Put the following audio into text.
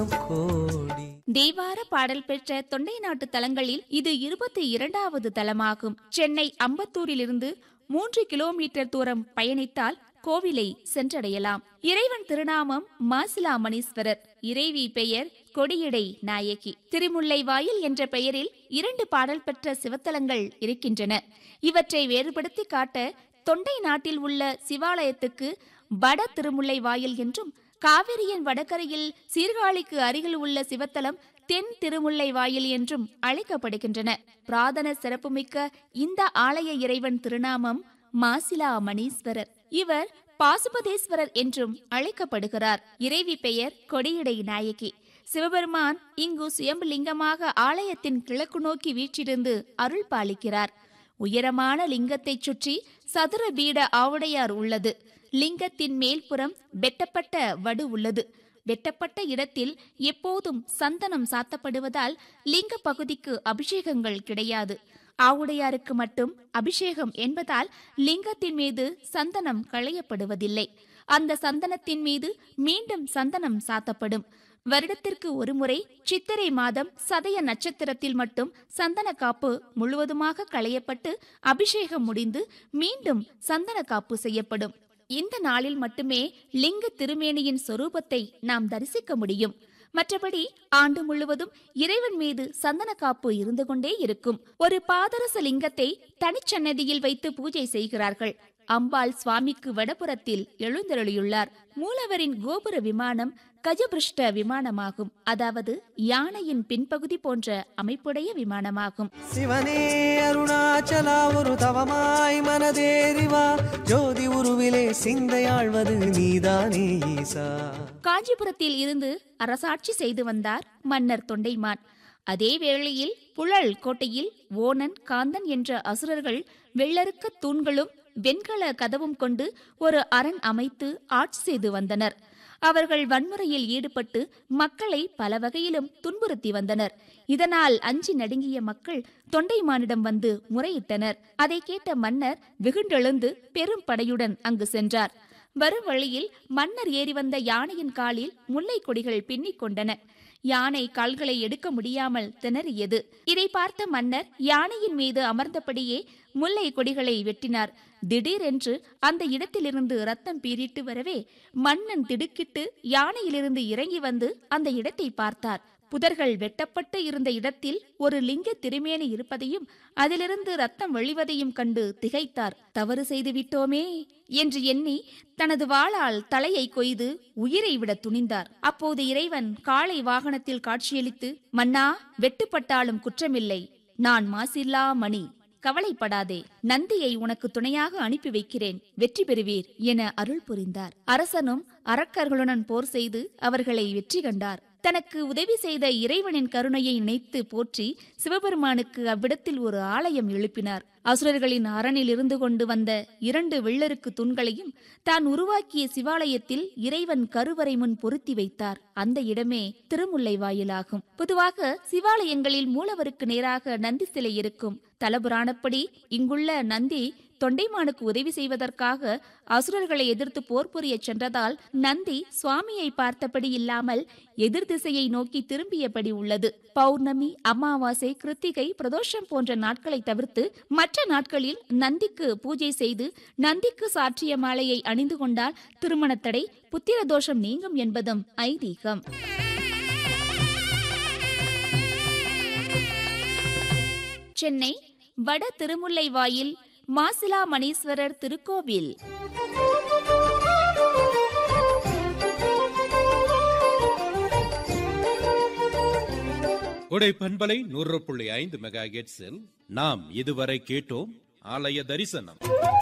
கோடி தேவார பாடல் பெற்ற தொண்டை நாட்டு தலங்களில் இது இருபத்தி இரண்டாவது தலமாகும் சென்னை அம்பத்தூரிலிருந்து மூன்று கிலோமீட்டர் தூரம் பயணித்தால் கோவிலை சென்றடையலாம் இறைவன் திருநாமம் மாசிலாமணீஸ்வரர் இறைவி பெயர் கொடியடை நாயகி திருமுல்லை வாயில் என்ற பெயரில் இரண்டு பாடல் பெற்ற சிவத்தலங்கள் இருக்கின்றன இவற்றை வேறுபடுத்தி காட்ட தொண்டை நாட்டில் உள்ள சிவாலயத்துக்கு வட திருமுல்லை வாயில் என்றும் காவிரியின் வடகரையில் சீர்காழிக்கு அருகில் உள்ள சிவத்தலம் தென் திருமுல்லை வாயில் என்றும் அழைக்கப்படுகின்றன பிராதன சிறப்புமிக்க இந்த ஆலய இறைவன் திருநாமம் மாசிலா மணீஸ்வரர் இவர் பாசுபதேஸ்வரர் என்றும் அழைக்கப்படுகிறார் இறைவி பெயர் கொடியடை நாயகி சிவபெருமான் இங்கு சுயம்புலிங்கமாக ஆலயத்தின் கிழக்கு நோக்கி வீற்றிருந்து அருள் பாலிக்கிறார் உயரமான லிங்கத்தைச் சுற்றி சதுர பீட ஆவுடையார் உள்ளது லிங்கத்தின் மேல்புறம் வெட்டப்பட்ட வடு உள்ளது வெட்டப்பட்ட இடத்தில் எப்போதும் சந்தனம் சாத்தப்படுவதால் லிங்க பகுதிக்கு அபிஷேகங்கள் கிடையாது ஆவுடையாருக்கு மட்டும் அபிஷேகம் என்பதால் லிங்கத்தின் மீது சந்தனம் களையப்படுவதில்லை அந்த சந்தனத்தின் மீது மீண்டும் சந்தனம் சாத்தப்படும் வருடத்திற்கு ஒருமுறை சித்திரை மாதம் சதய நட்சத்திரத்தில் மட்டும் சந்தன காப்பு முழுவதுமாக களையப்பட்டு அபிஷேகம் முடிந்து மீண்டும் சந்தன காப்பு செய்யப்படும் இந்த நாளில் மட்டுமே லிங்க திருமேனியின் சொரூபத்தை நாம் தரிசிக்க முடியும் மற்றபடி ஆண்டு முழுவதும் இறைவன் மீது சந்தன காப்பு இருந்து கொண்டே இருக்கும் ஒரு பாதரச லிங்கத்தை தனிச்சன்னதியில் வைத்து பூஜை செய்கிறார்கள் அம்பாள் சுவாமிக்கு வடபுறத்தில் எழுந்தருளியுள்ளார் மூலவரின் கோபுர விமானம் கஜபிருஷ்ட விமானமாகும் அதாவது யானையின் பின்பகுதி போன்ற அமைப்புடைய விமானமாகும் சிவனே அருணாச்சலா ஒரு தவமாய் மனதேறிவா ஜோதி உருவிலே சிந்தையாழ்வது நீதானே ஈசா காஞ்சிபுரத்தில் இருந்து அரசாட்சி செய்து வந்தார் மன்னர் தொண்டைமான் அதே வேளையில் புழல் கோட்டையில் ஓணன் காந்தன் என்ற அசுரர்கள் வெள்ளறுக்க தூண்களும் வெண்கல கதவும் கொண்டு ஒரு அரண் அமைத்து ஆட்சி செய்து வந்தனர் அவர்கள் வன்முறையில் ஈடுபட்டு மக்களை பல வகையிலும் துன்புறுத்தி வந்தனர் இதனால் அஞ்சி நடுங்கிய மக்கள் தொண்டைமானிடம் வந்து முறையிட்டனர் அதை கேட்ட மன்னர் வெகுண்டெழுந்து பெரும் படையுடன் அங்கு சென்றார் வரும் வழியில் மன்னர் ஏறி வந்த யானையின் காலில் முல்லை கொடிகள் பின்னிக் கொண்டன யானை கால்களை எடுக்க முடியாமல் திணறியது இதை பார்த்த மன்னர் யானையின் மீது அமர்ந்தபடியே முல்லை கொடிகளை வெட்டினார் திடீரென்று அந்த இடத்திலிருந்து ரத்தம் பீரிட்டு வரவே மன்னன் திடுக்கிட்டு யானையிலிருந்து இறங்கி வந்து அந்த இடத்தை பார்த்தார் புதர்கள் வெட்டப்பட்டு இருந்த இடத்தில் ஒரு லிங்க திருமேனி இருப்பதையும் அதிலிருந்து ரத்தம் வெளிவதையும் கண்டு திகைத்தார் தவறு செய்து விட்டோமே என்று எண்ணி தனது வாளால் தலையை கொய்து உயிரை விட துணிந்தார் அப்போது இறைவன் காளை வாகனத்தில் காட்சியளித்து மன்னா வெட்டுப்பட்டாலும் குற்றமில்லை நான் மாசில்லா மணி கவலைப்படாதே நந்தியை உனக்கு துணையாக அனுப்பி வைக்கிறேன் வெற்றி பெறுவீர் என அருள் புரிந்தார் அரசனும் அரக்கர்களுடன் போர் செய்து அவர்களை வெற்றி கண்டார் தனக்கு உதவி செய்த இறைவனின் கருணையை நினைத்து போற்றி சிவபெருமானுக்கு அவ்விடத்தில் ஒரு ஆலயம் எழுப்பினார் அசுரர்களின் அரணில் இருந்து கொண்டு வந்த இரண்டு வெள்ளருக்கு தூண்களையும் தான் உருவாக்கிய சிவாலயத்தில் இறைவன் கருவறை முன் பொருத்தி வைத்தார் அந்த இடமே திருமுல்லை வாயிலாகும் பொதுவாக சிவாலயங்களில் மூலவருக்கு நேராக நந்தி சிலை இருக்கும் தலபுராணப்படி இங்குள்ள நந்தி தொண்டைமானுக்கு உதவி செய்வதற்காக அசுரர்களை எதிர்த்து போர் புரியச் சென்றதால் நந்தி சுவாமியை பார்த்தபடி இல்லாமல் எதிர் திசையை நோக்கி திரும்பியபடி உள்ளது பௌர்ணமி அமாவாசை கிருத்திகை பிரதோஷம் போன்ற நாட்களை தவிர்த்து மற்ற நாட்களில் நந்திக்கு பூஜை செய்து நந்திக்கு சாற்றிய மாலையை அணிந்து கொண்டால் திருமணத்தடை புத்திர தோஷம் நீங்கும் என்பதும் ஐதீகம் சென்னை வட திருமுல்லை வாயில் மாசிலா மணீஸ்வரர் திருக்கோவில் கொடை பண்பலை நூறு புள்ளி ஐந்து மெகா நாம் இதுவரை கேட்டோம் ஆலய தரிசனம்